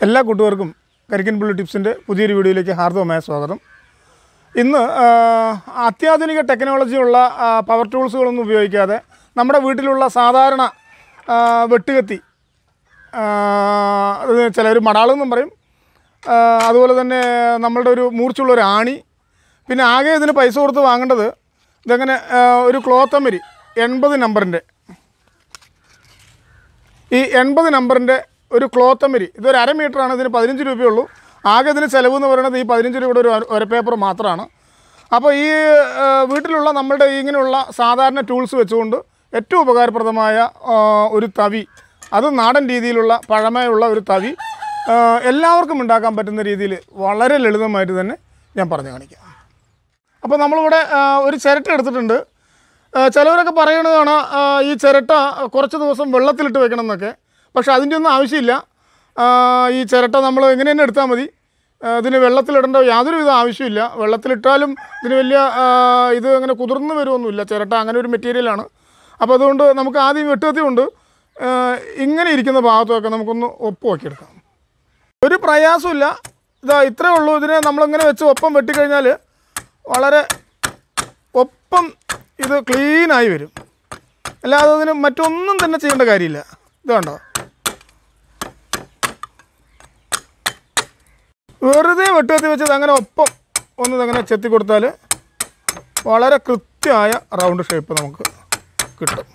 എല്ലാ കൂട്ടുകാർക്കും കരിക്കൻ പുള്ളി ടിപ്സിൻ്റെ പുതിയൊരു വീഡിയോയിലേക്ക് ഹാർദവമായ സ്വാഗതം ഇന്ന് ആ, അത്യാധുനിക ടെക്നോളജിയുള്ള ആ, പവർ ടൂൾസുകളൊന്നും ഉപയോഗിക്കാതെ നമ്മുടെ വീട്ടിലുള്ള സാധാരണ ആ, വെട്ടുകത്തി അത് ചിലർ മടാളെന്നും പറയും ആ, അതുപോലെ തന്നെ നമ്മളുടെ ഒരു മൂർച്ചുള്ള ഒരു ആണി പിന്നെ ആകെ ഇതിന് പൈസ കൊടുത്ത് വാങ്ങേണ്ടത് ഇതങ്ങനെ ആ, ഒരു ക്ലോത്തമരി എൺപത് നമ്പറിൻ്റെ ഈ എൺപത് നമ്പറിൻ്റെ ഒരു ക്ലോത്തമരി ഇതൊരു അര മീറ്ററാണ് ഇതിന് പതിനഞ്ച് രൂപയുള്ളൂ ആകെ ഇതിന് ചിലവ് എന്ന് പറയുന്നത് ഈ പതിനഞ്ച് രൂപയുടെ ഒരു ഒര പേപ്പർ മാത്രമാണ് അപ്പോൾ ഈ ആ, വീട്ടിലുള്ള നമ്മളുടെ ഈ ഇങ്ങനെയുള്ള സാധാരണ ടൂൾസ് വെച്ചുകൊണ്ട് ഏറ്റവും ഉപകാരപ്രദമായ ആ, ഒരു തവി അത് നാടൻ രീതിയിലുള്ള പഴമയുള്ള ഒരു തവി ആ, എല്ലാവർക്കും ഉണ്ടാക്കാൻ പറ്റുന്ന രീതിയിൽ വളരെ ലളിതമായിട്ട് തന്നെ ഞാൻ പറഞ്ഞു കാണിക്കാം അപ്പോൾ നമ്മളിവിടെ ആ, ഒരു ചിരട്ട എടുത്തിട്ടുണ്ട് ആ, ചിലവരൊക്കെ പറയണതാണ് ആ, ഈ ചിരട്ട കുറച്ച് ദിവസം വെള്ളത്തിലിട്ട് വെക്കണം എന്നൊക്കെ പക്ഷെ അതിൻ്റെ ഒന്നും ആവശ്യമില്ല ആ, ഈ ചിരട്ട നമ്മൾ എങ്ങനെ തന്നെ എടുത്താൽ മതി ആ, ഇതിന് വെള്ളത്തിലിടേണ്ട യാതൊരുവിധ ആവശ്യമില്ല വെള്ളത്തിലിട്ടാലും ഇതിന് വലിയ ആ, ഇത് അങ്ങനെ കുതിർന്ന് വരുമൊന്നുമില്ല ചിരട്ട അങ്ങനെ ഒരു മെറ്റീരിയലാണ് അപ്പോൾ അതുകൊണ്ട് നമുക്ക് ആദ്യം വെട്ടുകത്തി കൊണ്ട് ആ, ഇങ്ങനെ ഇരിക്കുന്ന ഭാഗത്തൊക്കെ നമുക്കൊന്ന് ഒപ്പ് നോക്കിയെടുക്കാം ഒരു പ്രയാസമില്ല ഇതാ ഇത്രേ ഉള്ളൂ ഇതിനെ നമ്മളിങ്ങനെ വെച്ച് ഒപ്പം വെട്ടിക്കഴിഞ്ഞാൽ വളരെ ഒപ്പം ഇത് ക്ലീനായി വരും അല്ലാതെ അതിന് മറ്റൊന്നും തന്നെ ചെയ്യേണ്ട കാര്യമില്ല ഇത് കണ്ടോ വെറുതെ വെട്ടുകത്തി വെച്ചത് അങ്ങനെ ഒപ്പം ഒന്ന് അങ്ങനെ ചെത്തി കൊടുത്താൽ വളരെ കൃത്യമായ റൗണ്ട് ഷേപ്പ് നമുക്ക് കിട്ടും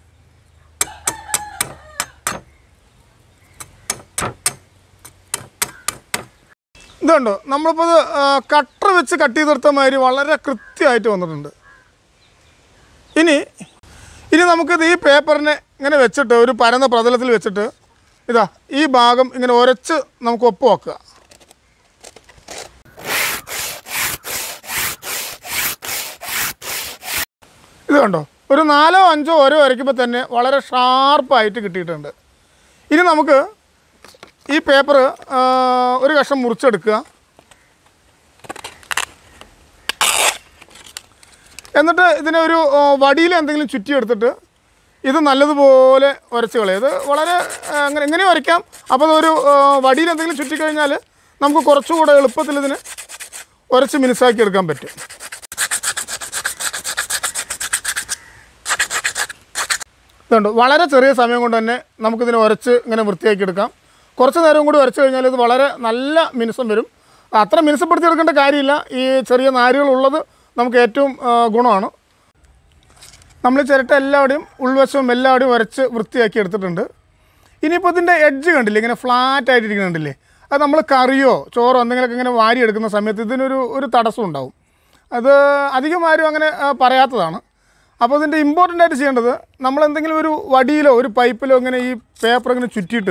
ഇതുണ്ടോ നമ്മളിപ്പോൾ ഇത് കട്ടർ വെച്ച് കട്ട് ചെയ്തെടുത്ത മാതിരി വളരെ കൃത്യമായിട്ട് വന്നിട്ടുണ്ട് ഇനി ഇനി നമുക്കിത് ഈ പേപ്പറിനെ ഇങ്ങനെ വെച്ചിട്ട് ഒരു പരന്ന പ്രതലത്തിൽ വെച്ചിട്ട് ഇതാ ഈ ഭാഗം ഇങ്ങനെ ഉരച്ച് നമുക്ക് ഒപ്പ് വെക്കുക ഇത് കണ്ടോ ഒരു നാലോ അഞ്ചോ ഓരോ വരയ്ക്കുമ്പോൾ തന്നെ വളരെ ഷാർപ്പായിട്ട് കിട്ടിയിട്ടുണ്ട് ഇനി നമുക്ക് ഈ പേപ്പർ ഒരു കഷ്ണം മുറിച്ചെടുക്കുക എന്നിട്ട് ഇതിനെ ഒരു ആ, വടിയിൽ എന്തെങ്കിലും ചുറ്റിയെടുത്തിട്ട് ഇത് നല്ലതുപോലെ ഉരച്ച് കളയും ഇത് വളരെ ആ, അങ്ങനെ എങ്ങനെ ഉരയ്ക്കാം അപ്പോൾ അതൊരു ആ, വടിയിൽ എന്തെങ്കിലും ചുറ്റിക്കഴിഞ്ഞാൽ നമുക്ക് കുറച്ചുകൂടെ എളുപ്പത്തിൽ ഇതിന് ഉരച്ച് മിനുസാക്കി എടുക്കാൻ പറ്റും ഇതുണ്ട് വളരെ ചെറിയ സമയം കൊണ്ട് തന്നെ നമുക്കിതിനെ ഉരച്ച് ഇങ്ങനെ വൃത്തിയാക്കി എടുക്കാം കുറച്ച് നേരം കൂടി ഉരച്ച് കഴിഞ്ഞാൽ ഇത് വളരെ നല്ല മിനുസം വരും അത്ര മിനുസപ്പെടുത്തി എടുക്കേണ്ട കാര്യമില്ല ഈ ചെറിയ നാരുകളുള്ളത് നമുക്ക് ഏറ്റവും ആ, ഗുണമാണ് നമ്മൾ ഈ ചിരട്ട എല്ലാവിടെയും ഉൾവശവും എല്ലാവിടെയും ഉരച്ച് വൃത്തിയാക്കി എടുത്തിട്ടുണ്ട് ഇനിയിപ്പോൾ ഇതിൻ്റെ എഡ്ജ് കണ്ടില്ലേ ഇങ്ങനെ ഫ്ലാറ്റ് ആയിട്ടിരിക്കുന്ന കണ്ടില്ലേ അത് നമ്മൾ കറിയോ ചോറോ എന്തെങ്കിലുമൊക്കെ ഇങ്ങനെ വാരി എടുക്കുന്ന സമയത്ത് ഇതിനൊരു ഒരു തടസ്സം ഉണ്ടാവും അത് അധികം ആരും അങ്ങനെ ആ, പറയാത്തതാണ് അപ്പോൾ ഇതിൻ്റെ ഇമ്പോർട്ടൻ്റ് ആയിട്ട് ചെയ്യേണ്ടത് നമ്മൾ എന്തെങ്കിലും ഒരു വടിയിലോ ഒരു പൈപ്പിലോ ഇങ്ങനെ ഈ പേപ്പർ ഇങ്ങനെ ചുറ്റിയിട്ട്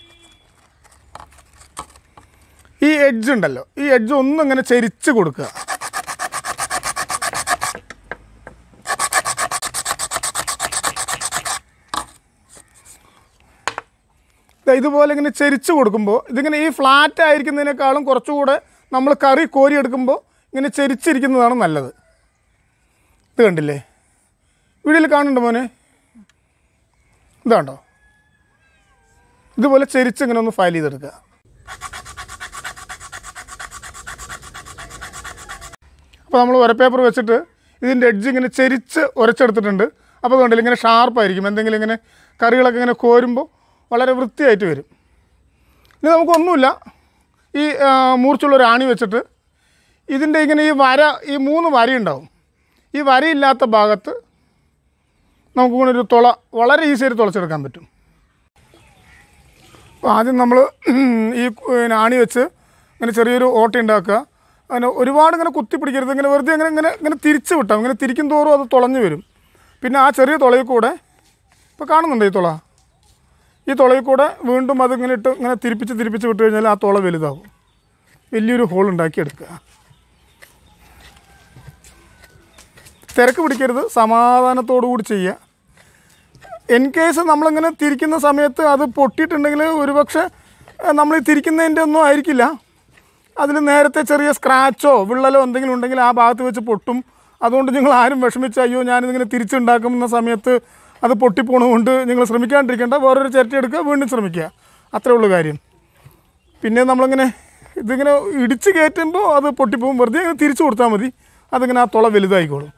ഈ എഡ്ജ് ഉണ്ടല്ലോ ഈ എഡ്ജ് ഒന്നും ഇങ്ങനെ ചെരിച്ച് കൊടുക്കുക ദാ ഇതുപോലെ ഇങ്ങനെ ചെരിച്ച് കൊടുക്കുമ്പോൾ ഇതിങ്ങനെ ഈ ഫ്ലാറ്റ് ആയിരിക്കുന്നതിനേക്കാളും കുറച്ചുകൂടെ നമ്മൾ കറി കോരിയെടുക്കുമ്പോൾ ഇങ്ങനെ ചെരിച്ചിരിക്കുന്നതാണ് നല്ലത് ഇത് കണ്ടില്ലേ വീഡിയോയിൽ കാണുന്നുണ്ട് മോനെ ഇതാണ്ടോ ഇതുപോലെ ചെരിച്ച് ഇങ്ങനെ ഒന്ന് ഫയൽ ചെയ്തെടുക്കുക അപ്പോൾ നമ്മൾ ഉരപ്പേപ്പർ വെച്ചിട്ട് ഇതിൻ്റെ എഡ്ജ് ഇങ്ങനെ ചെരിച്ച് ഉരച്ചെടുത്തിട്ടുണ്ട് അപ്പോൾ അതുകൊണ്ടില്ല ഇങ്ങനെ ഷാർപ്പായിരിക്കും എന്തെങ്കിലും ഇങ്ങനെ കറികളൊക്കെ ഇങ്ങനെ കോരുമ്പോൾ വളരെ വൃത്തിയായിട്ട് വരും ഇനി നമുക്കൊന്നുമില്ല ഈ ആ, മൂർച്ചുള്ള ഒരു ആണി വെച്ചിട്ട് ഇതിൻ്റെ ഇങ്ങനെ ഈ വര ഈ മൂന്ന് വരയുണ്ടാവും ഈ വരയില്ലാത്ത ഭാഗത്ത് നമുക്ക് ഇങ്ങനെ ഒരു തുള വളരെ ഈസിയായിട്ട് തുളച്ചെടുക്കാൻ പറ്റും അപ്പോൾ ആദ്യം നമ്മൾ ഈ പിന്നെ ആണി വെച്ച് ഇങ്ങനെ ചെറിയൊരു ഓട്ട ഉണ്ടാക്കുക അങ്ങനെ ഒരുപാട് ഇങ്ങനെ കുത്തി പിടിക്കരുത് ഇങ്ങനെ വെറുതെ ഇങ്ങനെ ഇങ്ങനെ ഇങ്ങനെ തിരിച്ച് വിട്ടാൽ ഇങ്ങനെ തിരിക്കും തോറും അത് തുളഞ്ഞു വരും പിന്നെ ആ ചെറിയ തുളയിൽ കൂടെ ഇപ്പോൾ കാണുന്നുണ്ട് ഈ തുള ഈ തുളയിൽ കൂടെ വീണ്ടും അതിങ്ങനെ ഇട്ട് ഇങ്ങനെ തിരിപ്പിച്ച് തിരിപ്പിച്ച് വിട്ട് കഴിഞ്ഞാൽ ആ തുള വലുതാവും വലിയൊരു ഹോൾ ഉണ്ടാക്കി എടുക്കുക തിരക്ക് പിടിക്കരുത് സമാധാനത്തോടു കൂടി ചെയ്യുക ഇൻ കേസ് നമ്മളിങ്ങനെ തിരിക്കുന്ന സമയത്ത് അത് പൊട്ടിയിട്ടുണ്ടെങ്കിൽ ഒരുപക്ഷെ ഏഹ്, നമ്മൾ ഈ തിരിക്കുന്നതിൻ്റെ ഒന്നും ആയിരിക്കില്ല അതിൽ നേരത്തെ ചെറിയ സ്ക്രാച്ചോ വിള്ളലോ എന്തെങ്കിലും ഉണ്ടെങ്കിൽ ആ ഭാഗത്ത് വെച്ച് പൊട്ടും അതുകൊണ്ട് നിങ്ങൾ ആരും വിഷമിച്ച് അയ്യോ ഞാനിതിങ്ങനെ തിരിച്ചുണ്ടാക്കുന്ന സമയത്ത് അത് പൊട്ടിപ്പോണതുകൊണ്ട് നിങ്ങൾ ശ്രമിക്കാണ്ടിരിക്കേണ്ട വേറൊരു ചിരട്ടി എടുക്കുക വീണ്ടും ശ്രമിക്കുക അത്രേ ഉള്ളൂ കാര്യം പിന്നെ നമ്മളിങ്ങനെ ഇതിങ്ങനെ ഇടിച്ച് കയറ്റുമ്പോൾ അത് പൊട്ടിപ്പോവും വെറുതെ ഇങ്ങനെ തിരിച്ചു കൊടുത്താൽ മതി അതിങ്ങനെ ആ തുള വലുതായിക്കോളും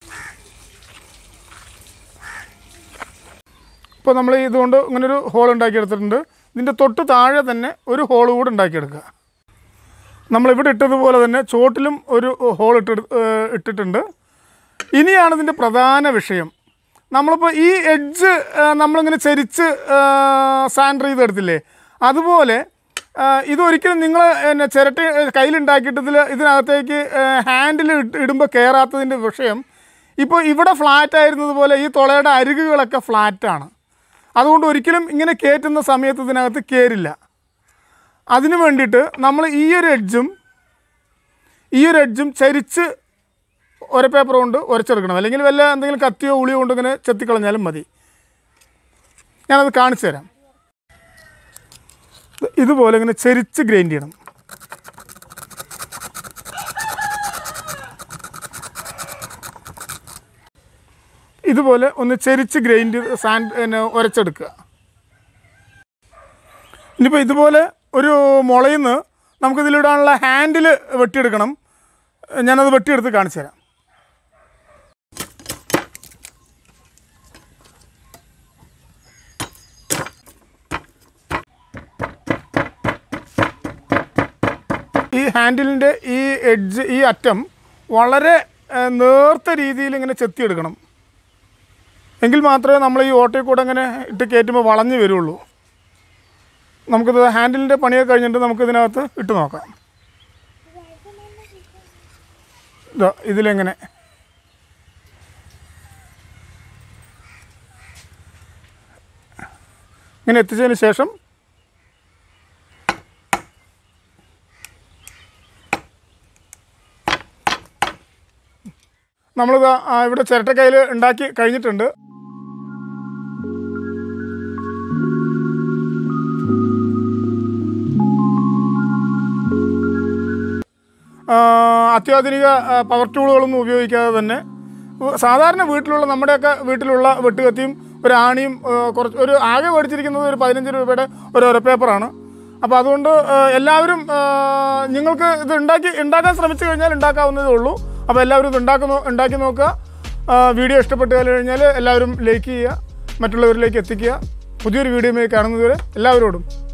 ഇപ്പോൾ നമ്മൾ ഇതുകൊണ്ട് ഇങ്ങനെ ഒരു ഹോൾ ഉണ്ടാക്കിയെടുത്തിട്ടുണ്ട് ഇതിൻ്റെ തൊട്ട് താഴെ തന്നെ ഒരു ഹോൾ കൂടെ ഉണ്ടാക്കിയെടുക്കുക നമ്മളിവിടെ ഇട്ടതുപോലെ തന്നെ ചോട്ടിലും ഒരു ഹോൾ ഇട്ട് ഇട്ടിട്ടുണ്ട് ഇനിയാണ് ഇതിൻ്റെ പ്രധാന വിഷയം നമ്മളിപ്പോൾ ഈ എഡ്ജ് നമ്മളിങ്ങനെ ചരിച്ച് സാൻഡർ ചെയ്തെടുത്തില്ലേ അതുപോലെ ആ, ഇതൊരിക്കലും നിങ്ങൾ പിന്നെ ചിരട്ട കയ്യിലുണ്ടാക്കിയിട്ട് ഇതിൽ ഇതിനകത്തേക്ക് ഹാൻഡിൽ ഇടുമ്പോൾ കയറാത്തതിൻ്റെ വിഷയം ഇപ്പോൾ ഇവിടെ ഫ്ലാറ്റ് ആയിരുന്നതുപോലെ ഈ തുളയുടെ അരികുകളൊക്കെ ഫ്ലാറ്റാണ് അതുകൊണ്ട് ഒരിക്കലും ഇങ്ങനെ കയറ്റുന്ന സമയത്ത് ഇതിനകത്ത് കയറില്ല അതിനു വേണ്ടിയിട്ട് നമ്മൾ ഈ ഒരു എഡ്ജും ഈ ഒരു എഡ്ജും ചരിച്ച് ഒരു പേപ്പർ കൊണ്ട് ഉരച്ചെടുക്കണം അല്ലെങ്കിൽ വല്ല എന്തെങ്കിലും കത്തിയോ ഉളിയോ കൊണ്ട് ഇങ്ങനെ ചെത്തിക്കളഞ്ഞാലും മതി ഞാനത് കാണിച്ചു തരാം ഇത് ഇതുപോലെ ഇങ്ങനെ ചെരിച്ച് ഗ്രൈൻഡ് ചെയ്യണം ഇതുപോലെ ഒന്ന് ചെരിച്ച് ഗ്രൈൻഡ് സാൻഡ് പിന്നെ ഉരച്ചെടുക്കുക ഇനിയിപ്പോൾ ഇതുപോലെ ഒരു മുളയിൽ നിന്ന് നമുക്കിതിലിടാനുള്ള ഹാൻഡിൽ വെട്ടിയെടുക്കണം ഞാനത് വെട്ടിയെടുത്ത് കാണിച്ചു തരാം ഈ ഹാൻഡിലിൻ്റെ ഈ എഡ്ജ് ഈ അറ്റം വളരെ ആ, നേർത്ത രീതിയിൽ ഇങ്ങനെ ചെത്തിയെടുക്കണം എങ്കിൽ മാത്രമേ നമ്മൾ ഈ ഓട്ടയിൽ കൂടെ ഇങ്ങനെ ഇട്ട് കയറ്റുമ്പോൾ വളഞ്ഞു വരുള്ളൂ നമുക്കിത് ഹാൻഡിലിൻ്റെ പണിയൊക്കെ കഴിഞ്ഞിട്ട് നമുക്കിതിനകത്ത് ഇട്ട് നോക്കാം ഇതാ ഇതിലെങ്ങനെ ഇങ്ങനെ എത്തിച്ചതിന് ശേഷം നമ്മളിത് ആ, ഇവിടെ ചിരട്ടക്കയിൽ ഉണ്ടാക്കി കഴിഞ്ഞിട്ടുണ്ട് ആ, അത്യാധുനിക ആ, പവർ ടൂളുകളൊന്നും ഉപയോഗിക്കാതെ തന്നെ ഉ- സാധാരണ വീട്ടിലുള്ള നമ്മുടെയൊക്കെ വീട്ടിലുള്ള വെട്ടുകത്തിയും ഒരു ആണിയും ആ, കുറച്ച് ഒരു ആകെ മേടിച്ചിരിക്കുന്നത് ഒരു പതിനഞ്ച് രൂപയുടെ ഒരു ഒര പേപ്പറാണ് അപ്പോൾ അതുകൊണ്ട് ആ, എല്ലാവരും ആ, നിങ്ങൾക്ക് ഇത് ഉണ്ടാക്കി ഉണ്ടാക്കാൻ ശ്രമിച്ചു കഴിഞ്ഞാൽ ഉണ്ടാക്കാവുന്നതേ ഉള്ളൂ അപ്പോൾ എല്ലാവരും ഇത് ഉണ്ടാക്കുന്നു ഉണ്ടാക്കി നോക്കുക ആ, വീഡിയോ ഇഷ്ടപ്പെട്ട് കഴിഞ്ഞാൽ എല്ലാവരും ലൈക്ക് ചെയ്യുക മറ്റുള്ളവരിലേക്ക് എത്തിക്കുക പുതിയൊരു വീഡിയോയുമായി കാണുന്നതുവരെ എല്ലാവരോടും